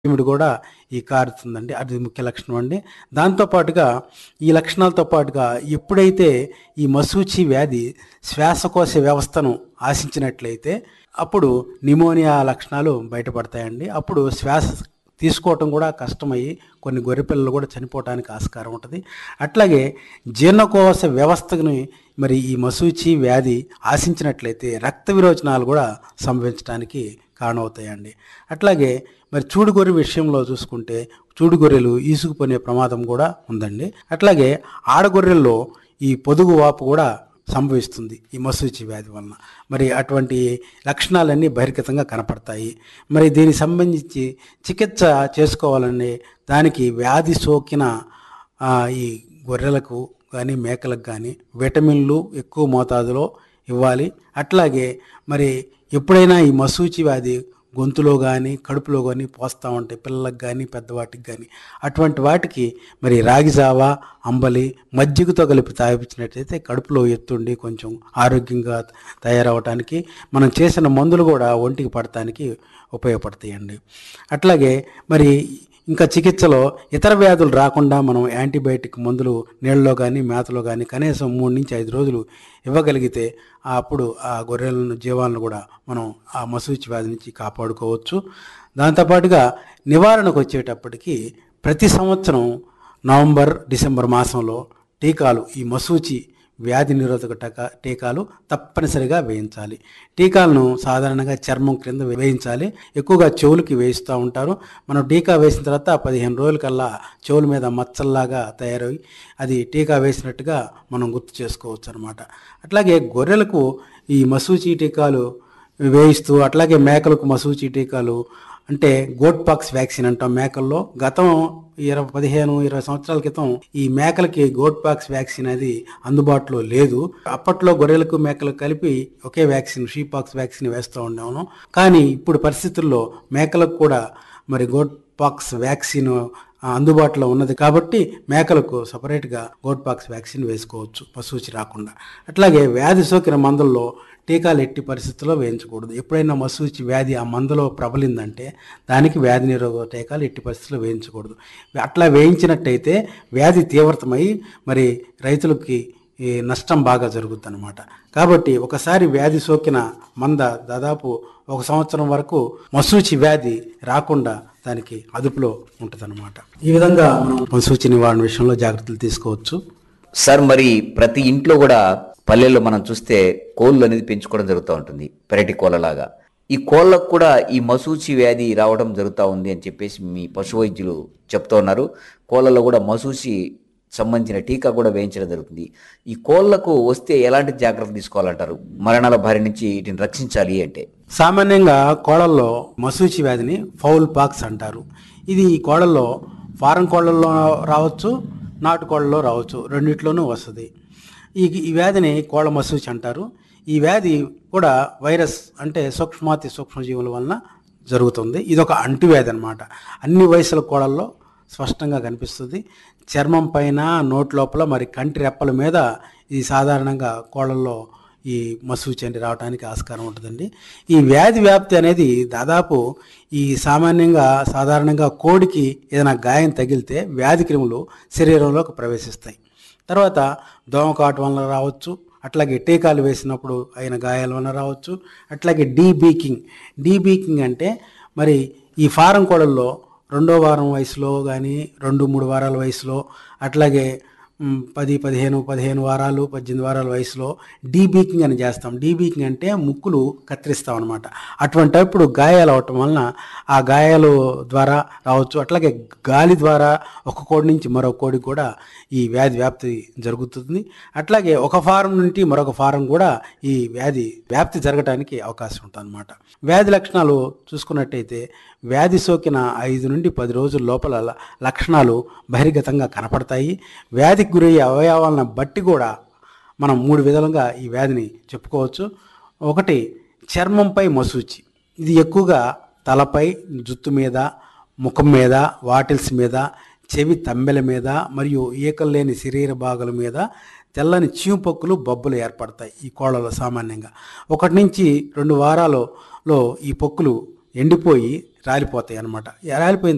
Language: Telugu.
ఇమిడి కూడా ఈ కారుతుందండి అది ముఖ్య లక్షణం అండి దాంతో పాటుగా ఈ లక్షణాలతో పాటుగా ఎప్పుడైతే ఈ మసూచి వ్యాధి శ్వాసకోశ వ్యవస్థను ఆశించినట్లయితే అప్పుడు నిమోనియా లక్షణాలు బయటపడతాయండి అప్పుడు శ్వాస తీసుకోవటం కూడా కష్టమయ్యి కొన్ని గొర్రెపిల్లలు కూడా చనిపోవడానికి ఆస్కారం ఉంటుంది అట్లాగే జీర్ణకోశ వ్యవస్థని మరి ఈ మసూచి వ్యాధి ఆశించినట్లయితే రక్త విరోచనాలు కూడా సంభవించడానికి కారణమవుతాయండి అట్లాగే మరి చూడుగొర్రె విషయంలో చూసుకుంటే చూడుగొర్రెలు ఈసుకుపోయే ప్రమాదం కూడా ఉందండి అట్లాగే ఆడగొర్రెల్లో ఈ పొదుగు వాపు కూడా సంభవిస్తుంది ఈ మసూచి వ్యాధి వలన మరి అటువంటి లక్షణాలన్నీ బహిర్గతంగా కనపడతాయి మరి దీనికి సంబంధించి చికిత్స చేసుకోవాలంటే దానికి వ్యాధి సోకిన ఆ, ఈ గొర్రెలకు కానీ మేకలకు కానీ విటమిన్లు ఎక్కువ మోతాదులో ఇవ్వాలి అట్లాగే మరి ఎప్పుడైనా ఈ మసూచి వ్యాధి గొంతులో కానీ కడుపులో కానీ పోస్తూ ఉంటాయి పిల్లలకు కానీ పెద్దవాటికి కానీ అటువంటి వాటికి మరి రాగి జావ అంబలి మజ్జిగతో కలిపి తాగిపించినట్లయితే కడుపులో ఎత్తుండి కొంచెం ఆరోగ్యంగా తయారవటానికి మనం చేసిన మందులు కూడా ఒంటికి పడటానికి ఉపయోగపడతాయండి అట్లాగే మరి ఇంకా చికిత్సలో ఇతర వ్యాధులు రాకుండా మనం యాంటీబయాటిక్ మందులు నీళ్ళలో కానీ మేతలో కానీ కనీసం మూడు నుంచి ఐదు రోజులు ఇవ్వగలిగితే ఆ అప్పుడు ఆ గొర్రెలను జీవాలను కూడా మనం ఆ మసూచి వ్యాధి నుంచి కాపాడుకోవచ్చు దాంతోపాటుగా నివారణకు వచ్చేటప్పటికి ప్రతి సంవత్సరం నవంబర్ డిసెంబర్ మాసంలో టీకాలు ఈ మసూచి వ్యాధి నిరోధక టీకా టీకాలు తప్పనిసరిగా వేయించాలి టీకాలను సాధారణంగా చర్మం క్రింద వేయించాలి ఎక్కువగా చెవులకి వేయిస్తూ ఉంటారు మనం టీకా వేసిన తర్వాత పదిహేను రోజులకల్లా చెవుల మీద మచ్చల్లాగా తయారై అది టీకా వేసినట్టుగా మనం గుర్తు చేసుకోవచ్చు అనమాట అట్లాగే గొర్రెలకు ఈ మసూచి టీకాలు వేయిస్తూ అట్లాగే మేకలకు మసూచి టీకాలు అంటే గోట్ పాక్స్ వ్యాక్సిన్ అంటాం మేకల్లో గతం ఇరవై పదిహేను ఇరవై సంవత్సరాల క్రితం ఈ మేకలకి గోట్ పాక్స్ వ్యాక్సిన్ అది అందుబాటులో లేదు అప్పట్లో గొర్రెలకు మేకలకు కలిపి ఒకే వ్యాక్సిన్ షీపాక్స్ వ్యాక్సిన్ వేస్తూ ఉన్నాము కానీ ఇప్పుడు పరిస్థితుల్లో మేకలకు కూడా మరి గోట్ పాక్స్ వ్యాక్సిన్ ఆ, అందుబాటులో ఉన్నది కాబట్టి మేకలకు సపరేట్గా గోట్ పాక్స్ వ్యాక్సిన్ వేసుకోవచ్చు పశువుచి రాకుండా అట్లాగే వ్యాధి సోకిన మందుల్లో టీకాలు ఎట్టి పరిస్థితుల్లో వేయించకూడదు ఎప్పుడైనా మసూచి వ్యాధి ఆ మందులో ప్రబలిందంటే దానికి వ్యాధి నిరోధక టీకాలు ఎట్టి పరిస్థితుల్లో వేయించకూడదు అట్లా వేయించినట్టయితే వ్యాధి తీవ్రతమై మరి రైతులకి ఈ నష్టం బాగా జరుగుతుంది అనమాట కాబట్టి ఒకసారి వ్యాధి సోకిన మంద దాదాపు ఒక సంవత్సరం వరకు మసూచి వ్యాధి రాకుండా దానికి అదుపులో ఉంటుందన్నమాట ఈ విధంగా మనం మసూచి నివారణ విషయంలో జాగ్రత్తలు తీసుకోవచ్చు సార్ మరి ప్రతి ఇంట్లో కూడా పల్లెల్లో మనం చూస్తే కోళ్ళు అనేది పెంచుకోవడం జరుగుతూ ఉంటుంది పెరటి కోళ్ళలాగా ఈ కోళ్ళకు కూడా ఈ మసూచి వ్యాధి రావడం జరుగుతూ ఉంది అని చెప్పేసి మీ పశు వైద్యులు చెప్తూ ఉన్నారు కోళ్ళలో కూడా మసూచి సంబంధించిన టీకా కూడా వేయించడం జరుగుతుంది ఈ కోళ్లకు వస్తే ఎలాంటి జాగ్రత్తలు తీసుకోవాలంటారు మరణాల బారి నుంచి వీటిని రక్షించాలి అంటే సామాన్యంగా కోళ్ళల్లో మసూచి వ్యాధిని ఫౌల్ పాక్స్ అంటారు ఇది ఈ కోళ్ళల్లో ఫారం కోళ్ళల్లో రావచ్చు నాటు కోళ్ళలో రావచ్చు రెండిట్లోనూ వస్తుంది ఈ ఈ వ్యాధిని కోళ్ళ మసూచి అంటారు ఈ వ్యాధి కూడా వైరస్ అంటే సూక్ష్మాతి సూక్ష్మజీవుల వలన జరుగుతుంది ఇది ఒక అంటువ్యాధి అనమాట అన్ని వయసుల కోళ్ళల్లో స్పష్టంగా కనిపిస్తుంది చర్మం పైన నోటి లోపల మరి కంటి రెప్పల మీద ఇది సాధారణంగా కోళ్ళల్లో ఈ మసూచి అనేది రావడానికి ఆస్కారం ఉంటుందండి ఈ వ్యాధి వ్యాప్తి అనేది దాదాపు ఈ సామాన్యంగా సాధారణంగా కోడికి ఏదైనా గాయం తగిలితే వ్యాధి క్రిములు శరీరంలోకి ప్రవేశిస్తాయి తర్వాత దోమకాటు వలన రావచ్చు అట్లాగే టీకాలు వేసినప్పుడు అయిన గాయాల వలన రావచ్చు అట్లాగే డీబీకింగ్ డీబీకింగ్ అంటే మరి ఈ ఫారం కోళ్ళల్లో రెండో వారం వయసులో కానీ రెండు మూడు వారాల వయసులో అట్లాగే మ్, పది పదిహేను పదిహేను వారాలు పద్దెనిమిది వారాల వయసులో డీబీకింగ్ అని చేస్తాం డీబీకింగ్ అంటే ముక్కులు కత్తిరిస్తాం అనమాట అటువంటప్పుడు గాయాలు అవటం వలన ఆ గాయాలు ద్వారా రావచ్చు అట్లాగే గాలి ద్వారా ఒక కోడి నుంచి మరో కోడికి కూడా ఈ వ్యాధి వ్యాప్తి జరుగుతుంది అట్లాగే ఒక ఫారం నుండి మరొక ఫారం కూడా ఈ వ్యాధి వ్యాప్తి జరగడానికి అవకాశం ఉంటుంది అనమాట వ్యాధి లక్షణాలు చూసుకున్నట్టయితే వ్యాధి సోకిన ఐదు నుండి పది రోజుల లోపల ల- లక్షణాలు బహిర్గతంగా కనపడతాయి వ్యాధికి గురయ్యే అవయవాలను బట్టి కూడా మనం మూడు విధాలుగా ఈ వ్యాధిని చెప్పుకోవచ్చు ఒకటి చర్మంపై మసూచి ఇది ఎక్కువగా తలపై జుత్తు మీద ముఖం మీద వాటిల్స్ మీద చెవి తంబెల మీద మరియు ఈకలు లేని శరీర భాగాల మీద తెల్లని చీమపొక్కులు బొబ్బలు ఏర్పడతాయి ఈ కోళ్ళలో సామాన్యంగా ఒకటి నుంచి రెండు వారాలలో ఈ పొక్కులు ఎండిపోయి రాలిపోతాయి అన్నమాట రాలిపోయిన